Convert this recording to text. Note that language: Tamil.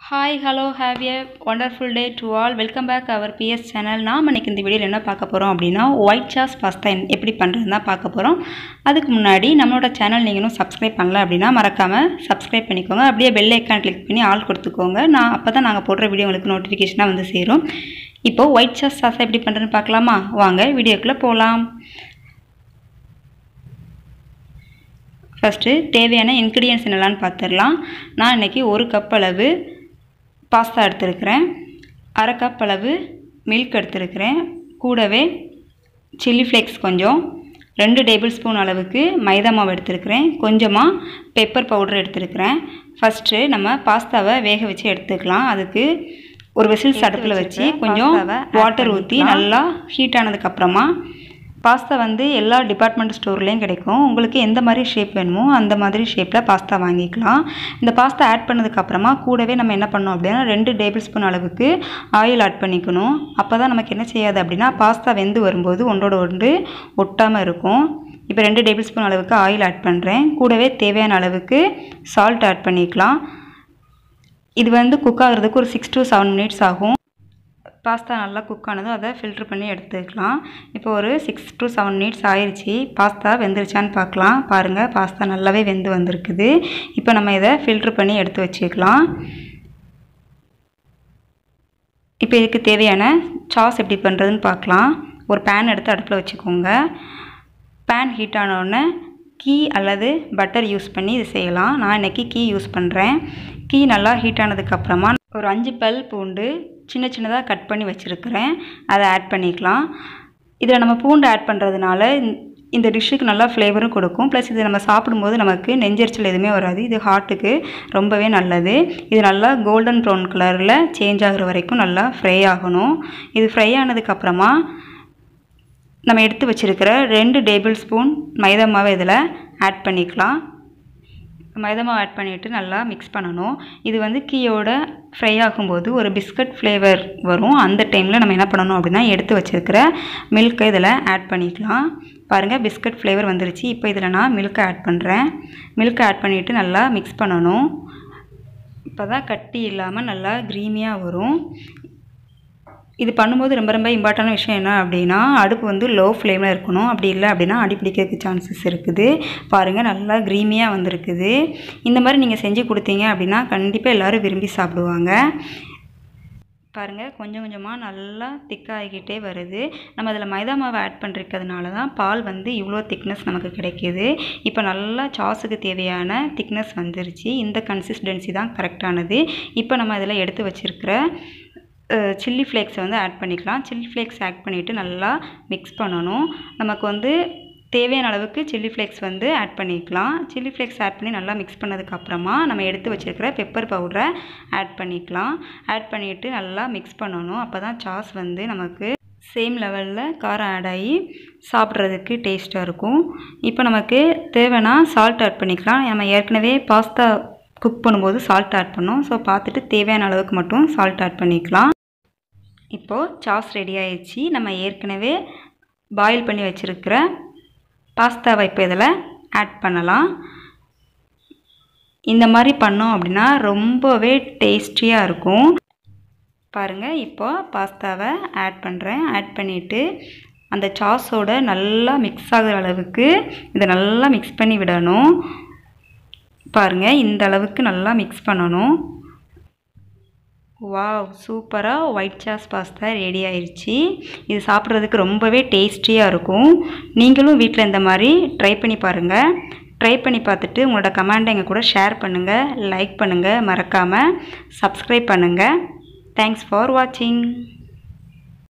hi hello have a wonderful day to all welcome back our PS channel நாம் இன்னைக்கு இந்த வீடியோவில் என்ன பார்க்க போகிறோம் அப்படின்னா ஒயிட் சாஸ் பாஸ்தா எப்படி பண்ணுறதுன்னு தான் பார்க்க போகிறோம் அதுக்கு முன்னாடி நம்மளோட சேனல் நீங்கள் இன்னும் சப்ஸ்கிரைப் பண்ணல அப்படின்னா மறக்காமல் சப்ஸ்கிரைப் பண்ணிக்கோங்க அப்படியே பெல் ஐக்கான் கிளிக் பண்ணி ஆல் கொடுத்துக்கோங்க நான் அப்போ தான் நாங்கள் போடுற வீடியோ உங்களுக்கு நோட்டிஃபிகேஷனாக வந்து சேரும் இப்போது ஒயிட் சாஸ் சாஸை எப்படி பண்ணுறதுன்னு பார்க்கலாமா வாங்க வீடியோக்குள்ளே போகலாம் ஃபஸ்ட்டு தேவையான இன்க்ரீடியன்ஸ் என்னெல்லாம்னு பார்த்துடலாம் நான் இன்றைக்கி ஒரு கப் அளவு பாஸ்தா எடுத்திருக்கிறேன் அரை கப் அளவு மில்க் எடுத்திருக்கிறேன் கூடவே சில்லி ஃப்ளேக்ஸ் கொஞ்சம் ரெண்டு டேபிள் ஸ்பூன் அளவுக்கு மைதா மாவு எடுத்திருக்கிறேன் கொஞ்சமாக பெப்பர் பவுடர் எடுத்திருக்கிறேன் ஃபஸ்ட்டு நம்ம பாஸ்தாவை வேக வச்சு எடுத்துக்கலாம் அதுக்கு ஒரு விசில்ஸ் அடுப்பில் வச்சு கொஞ்சம் வாட்டர் ஊற்றி நல்லா ஹீட் ஆனதுக்கப்புறமா பாஸ்தா வந்து எல்லா டிபார்ட்மெண்ட் ஸ்டோர்லேயும் கிடைக்கும் உங்களுக்கு எந்த மாதிரி ஷேப் வேணுமோ அந்த மாதிரி ஷேப்பில் பாஸ்தா வாங்கிக்கலாம் இந்த பாஸ்தா ஆட் பண்ணதுக்கப்புறமா கூடவே நம்ம என்ன பண்ணோம் அப்படின்னா ரெண்டு டேபிள் ஸ்பூன் அளவுக்கு ஆயில் ஆட் பண்ணிக்கணும் அப்போ தான் நமக்கு என்ன செய்யாது அப்படின்னா பாஸ்தா வெந்து வரும்போது ஒன்றோட ஒன்று ஒட்டாமல் இருக்கும் இப்போ ரெண்டு டேபிள் ஸ்பூன் அளவுக்கு ஆயில் ஆட் பண்ணுறேன் கூடவே தேவையான அளவுக்கு சால்ட் ஆட் பண்ணிக்கலாம் இது வந்து குக் ஆகிறதுக்கு ஒரு சிக்ஸ் டு செவன் மினிட்ஸ் ஆகும் பாஸ்தா நல்லா குக் ஆனதும் அதை ஃபில்ட்ரு பண்ணி எடுத்துக்கலாம் இப்போ ஒரு சிக்ஸ் டு செவன் மினிட்ஸ் ஆயிடுச்சு பாஸ்தா வெந்துருச்சான்னு பார்க்கலாம் பாருங்கள் பாஸ்தா நல்லாவே வெந்து வந்திருக்குது இப்போ நம்ம இதை ஃபில்ட்ரு பண்ணி எடுத்து வச்சுக்கலாம் இப்போ இதுக்கு தேவையான சாஸ் எப்படி பண்ணுறதுன்னு பார்க்கலாம் ஒரு பேன் எடுத்து அடுப்பில் வச்சுக்கோங்க பேன் ஹீட் ஆனோடனே கீ அல்லது பட்டர் யூஸ் பண்ணி இது செய்யலாம் நான் இன்றைக்கி கீ யூஸ் பண்ணுறேன் கீ நல்லா ஹீட் ஆனதுக்கப்புறமா ஒரு அஞ்சு பல் பூண்டு சின்ன சின்னதாக கட் பண்ணி வச்சுருக்கிறேன் அதை ஆட் பண்ணிக்கலாம் இதில் நம்ம பூண்டு ஆட் பண்ணுறதுனால இந்த டிஷ்ஷுக்கு நல்லா ஃப்ளேவரும் கொடுக்கும் ப்ளஸ் இது நம்ம சாப்பிடும்போது நமக்கு நெஞ்சரிச்சல் எதுவுமே வராது இது ஹார்ட்டுக்கு ரொம்பவே நல்லது இது நல்லா கோல்டன் ப்ரௌன் கலரில் சேஞ்ச் ஆகிற வரைக்கும் நல்லா ஃப்ரை ஆகணும் இது ஃப்ரை ஆனதுக்கப்புறமா நம்ம எடுத்து வச்சுருக்கிற ரெண்டு டேபிள் ஸ்பூன் மைதா மாவை இதில் ஆட் பண்ணிக்கலாம் மைதா மாவு ஆட் பண்ணிவிட்டு நல்லா மிக்ஸ் பண்ணணும் இது வந்து கீயோட ஃப்ரை ஆகும்போது ஒரு பிஸ்கட் ஃப்ளேவர் வரும் அந்த டைமில் நம்ம என்ன பண்ணணும் அப்படின்னா எடுத்து வச்சுருக்கிற மில்க்கை இதில் ஆட் பண்ணிக்கலாம் பாருங்கள் பிஸ்கட் ஃப்ளேவர் வந்துருச்சு இப்போ இதில் நான் மில்க்கை ஆட் பண்ணுறேன் மில்க்கை ஆட் பண்ணிவிட்டு நல்லா மிக்ஸ் பண்ணணும் இப்போ தான் கட்டி இல்லாமல் நல்லா க்ரீமியாக வரும் இது பண்ணும்போது ரொம்ப ரொம்ப இம்பார்ட்டண்டான விஷயம் என்ன அப்படின்னா அடுப்பு வந்து லோ ஃப்ளேமில் இருக்கணும் அப்படி இல்லை அப்படின்னா அடி பிடிக்கிறதுக்கு சான்சஸ் இருக்குது பாருங்கள் நல்லா க்ரீமியாக வந்திருக்குது இந்த மாதிரி நீங்கள் செஞ்சு கொடுத்தீங்க அப்படின்னா கண்டிப்பாக எல்லோரும் விரும்பி சாப்பிடுவாங்க பாருங்கள் கொஞ்சம் கொஞ்சமாக நல்லா திக்காகிக்கிட்டே வருது நம்ம அதில் மைதா மாவை ஆட் பண்ணிருக்கிறதுனால தான் பால் வந்து இவ்வளோ திக்னஸ் நமக்கு கிடைக்கிது இப்போ நல்லா சாஸுக்கு தேவையான திக்னஸ் வந்துருச்சு இந்த கன்சிஸ்டன்சி தான் கரெக்டானது இப்போ நம்ம அதில் எடுத்து வச்சுருக்கிற சில்லி ஃப்ளேக்ஸை வந்து ஆட் பண்ணிக்கலாம் சில்லி ஃப்ளேக்ஸ் ஆட் பண்ணிவிட்டு நல்லா மிக்ஸ் பண்ணணும் நமக்கு வந்து தேவையான அளவுக்கு சில்லி ஃப்ளேக்ஸ் வந்து ஆட் பண்ணிக்கலாம் சில்லி ஃப்ளேக்ஸ் ஆட் பண்ணி நல்லா மிக்ஸ் பண்ணதுக்கப்புறமா நம்ம எடுத்து வச்சுருக்கிற பெப்பர் பவுடரை ஆட் பண்ணிக்கலாம் ஆட் பண்ணிவிட்டு நல்லா மிக்ஸ் பண்ணணும் அப்போ தான் சாஸ் வந்து நமக்கு சேம் லெவலில் காரம் ஆட் ஆகி சாப்பிட்றதுக்கு டேஸ்ட்டாக இருக்கும் இப்போ நமக்கு தேவைன்னா சால்ட் ஆட் பண்ணிக்கலாம் நம்ம ஏற்கனவே பாஸ்தா குக் பண்ணும்போது சால்ட் ஆட் பண்ணோம் ஸோ பார்த்துட்டு தேவையான அளவுக்கு மட்டும் சால்ட் ஆட் பண்ணிக்கலாம் இப்போது சாஸ் ரெடி ஆயிடுச்சு நம்ம ஏற்கனவே பாயில் பண்ணி வச்சுருக்கிற பாஸ்தாவை இப்போ இதில் ஆட் பண்ணலாம் இந்த மாதிரி பண்ணோம் அப்படின்னா ரொம்பவே டேஸ்டியாக இருக்கும் பாருங்கள் இப்போ பாஸ்தாவை ஆட் பண்ணுறேன் ஆட் பண்ணிவிட்டு அந்த சாஸோட நல்லா மிக்ஸ் ஆகிற அளவுக்கு இதை நல்லா மிக்ஸ் பண்ணி விடணும் பாருங்கள் இந்த அளவுக்கு நல்லா மிக்ஸ் பண்ணணும் வாவ் சூப்பராக ஒயிட் சாஸ் பாஸ்தா ரெடி ஆயிடுச்சு இது சாப்பிட்றதுக்கு ரொம்பவே டேஸ்டியாக இருக்கும் நீங்களும் வீட்டில் இந்த மாதிரி ட்ரை பண்ணி பாருங்கள் ட்ரை பண்ணி பார்த்துட்டு உங்களோட கமெண்டை எங்கள் கூட ஷேர் பண்ணுங்கள் லைக் பண்ணுங்கள் மறக்காமல் சப்ஸ்கிரைப் பண்ணுங்கள் தேங்க்ஸ் ஃபார் வாட்சிங்